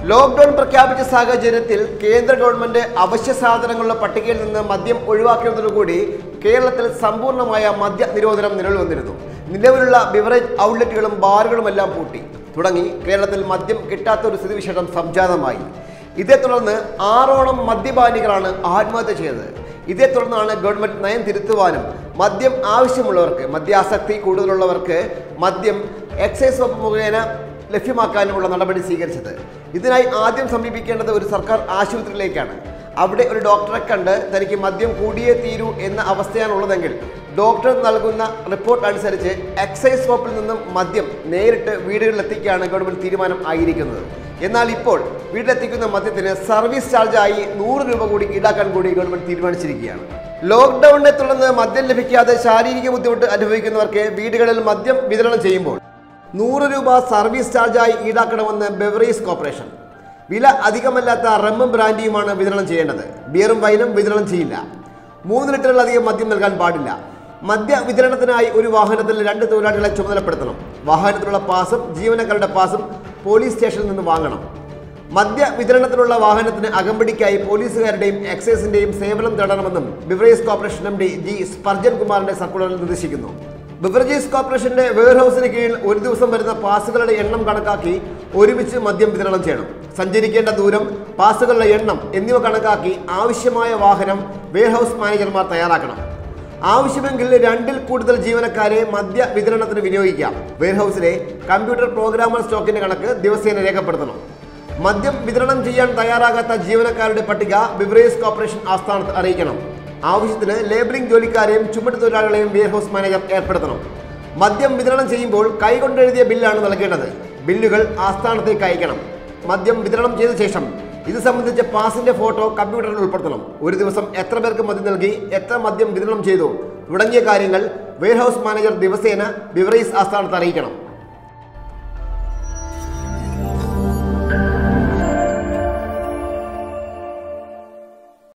lockdown പ്രഖ്യാപിച്ച സാഹചര്യത്തിൽ കേന്ദ്ര ഗവൺമെന്റ് അവശ്യ സാധനങ്ങളുടെ പട്ടികയിൽ നിന്ന് മദ്യം ഒഴിവാക്കിയതോടുകൂടി കേരളത്തിൽ സമ്പൂർണ്ണമായ മദ്യ നിരോധനം നിലവിൽ വന്നിരുന്നു നിലവിലുള്ള ബിവറേജ് ഔട്ട്ലെറ്റുകളും ബാറുകളുമെല്ലാം പൂട്ടി തുടങ്ങി കേരളത്തിൽ മദ്യം കിട്ടാത്ത ഒരു സ്ഥിതിവിശേഷം സംജാതമായി ഇതേ തുടർന്ന് ആറോളം മദ്യപാനികളാണ് ആത്മഹത്യ ചെയ്തത് ഇതേ തുടർന്നാണ് ഗവൺമെന്റ് നയം തിരുത്തുവാനും മദ്യം ആവശ്യമുള്ളവർക്ക് മദ്യാസക്തി കൂടുതലുള്ളവർക്ക് മദ്യം എക്സൈസ് വകുപ്പ് മുഖേന ലഭ്യമാക്കാനുമുള്ള നടപടി സ്വീകരിച്ചത് ഇതിനായി ആദ്യം സമീപിക്കേണ്ടത് ഒരു സർക്കാർ ആശുപത്രിയിലേക്കാണ് അവിടെ ഒരു ഡോക്ടറെ കണ്ട് തനിക്ക് മദ്യം കൂടിയേ തീരൂ എന്ന അവസ്ഥയാണുള്ളതെങ്കിൽ ഡോക്ടർ നൽകുന്ന റിപ്പോർട്ട് അനുസരിച്ച് എക്സൈസ് വകുപ്പിൽ നിന്നും മദ്യം നേരിട്ട് വീടുകളിലെത്തിക്കാണ് ഗവൺമെന്റ് തീരുമാനം ആയിരിക്കുന്നത് എന്നാൽ ഇപ്പോൾ വീട്ടിലെത്തിക്കുന്ന മദ്യത്തിന് സർവീസ് ചാർജായി നൂറ് രൂപ കൂടി ഈടാക്കാൻ കൂടി ഗവൺമെന്റ് തീരുമാനിച്ചിരിക്കുകയാണ് ലോക്ക്ഡൌണിനെ തുടർന്ന് മദ്യം ലഭിക്കാതെ ശാരീരിക ബുദ്ധിമുട്ട് അനുഭവിക്കുന്നവർക്ക് വീടുകളിൽ മദ്യം വിതരണം ചെയ്യുമ്പോൾ നൂറ് രൂപ സർവീസ് ചാർജായി ഈടാക്കണമെന്ന് ബെവറേജ് കോർപ്പറേഷൻ വില അധികമല്ലാത്ത റമ്മും ബ്രാൻഡിയുമാണ് വിതരണം ചെയ്യേണ്ടത് ബിയറും വൈനും വിതരണം ചെയ്യില്ല മൂന്ന് ലിറ്ററിലധികം മദ്യം നൽകാൻ പാടില്ല മദ്യ വിതരണത്തിനായി ഒരു വാഹനത്തിൽ രണ്ട് തൊഴിലാളികളെ ചുമതലപ്പെടുത്തണം വാഹനത്തിലുള്ള പാസും ജീവനക്കാരുടെ പാസും പോലീസ് സ്റ്റേഷനിൽ നിന്ന് വാങ്ങണം മദ്യ വിതരണത്തിനുള്ള വാഹനത്തിന് അകമ്പടിക്കായി പോലീസുകാരുടെയും എക്സൈസിന്റെയും സേവനം തേടണമെന്നും beverage corporation M D G Sparjan കുമാറിന്റെ സർക്കുലറിൽ നിർദ്ദേശിക്കുന്നു ബിവറേജസ് കോർപ്പറേഷന്റെ വെയർഹൌസിന് കീഴിൽ ഒരു ദിവസം വരുന്ന പാസുകളുടെ എണ്ണം കണക്കാക്കി ഒരുമിച്ച് മദ്യം വിതരണം ചെയ്യണം സഞ്ചരിക്കേണ്ട ദൂരം പാസുകളുടെ എണ്ണം എന്നിവ കണക്കാക്കി ആവശ്യമായ വാഹനം വെയർഹൌസ് മാനേജർമാർ തയ്യാറാക്കണം ആവശ്യമെങ്കിൽ രണ്ടിൽ കൂടുതൽ ജീവനക്കാരെ മദ്യ വിതരണത്തിന് വിനിയോഗിക്കാം വെയർഹൌസിലെ കമ്പ്യൂട്ടർ പ്രോഗ്രാമർ സ്റ്റോക്കിന്റെ കണക്ക് ദിവസേന രേഖപ്പെടുത്തണം മദ്യം വിതരണം ചെയ്യാൻ തയ്യാറാകാത്ത ജീവനക്കാരുടെ പട്ടിക ബിവറേജ് കോർപ്പറേഷൻ ആസ്ഥാനത്ത് അറിയിക്കണം ആവശ്യത്തിന് ലേബലിംഗ് ജോലിക്കാരെയും ചുമട്ട് തൊഴിലാളികളെയും വെയർഹൌസ് മാനേജർ ഏർപ്പെടുത്തണം മദ്യം വിതരണം ചെയ്യുമ്പോൾ കൈകൊണ്ടെഴുതിയ ബില്ലാണ് നൽകേണ്ടത് ബില്ലുകൾ ആസ്ഥാനത്തേക്ക് അയക്കണം മദ്യം വിതരണം ചെയ്ത ശേഷം ഇത് സംബന്ധിച്ച പാസിന്റെ ഫോട്ടോ കമ്പ്യൂട്ടറിൽ ഉൾപ്പെടുത്തണം ഒരു ദിവസം എത്ര പേർക്ക് മദ്യം നൽകി എത്ര മദ്യം വിതരണം ചെയ്തു തുടങ്ങിയ കാര്യങ്ങൾ വെയർഹൌസ് മാനേജർ ദിവസേന ബിവറേജ് ആസ്ഥാനത്ത് അറിയിക്കണം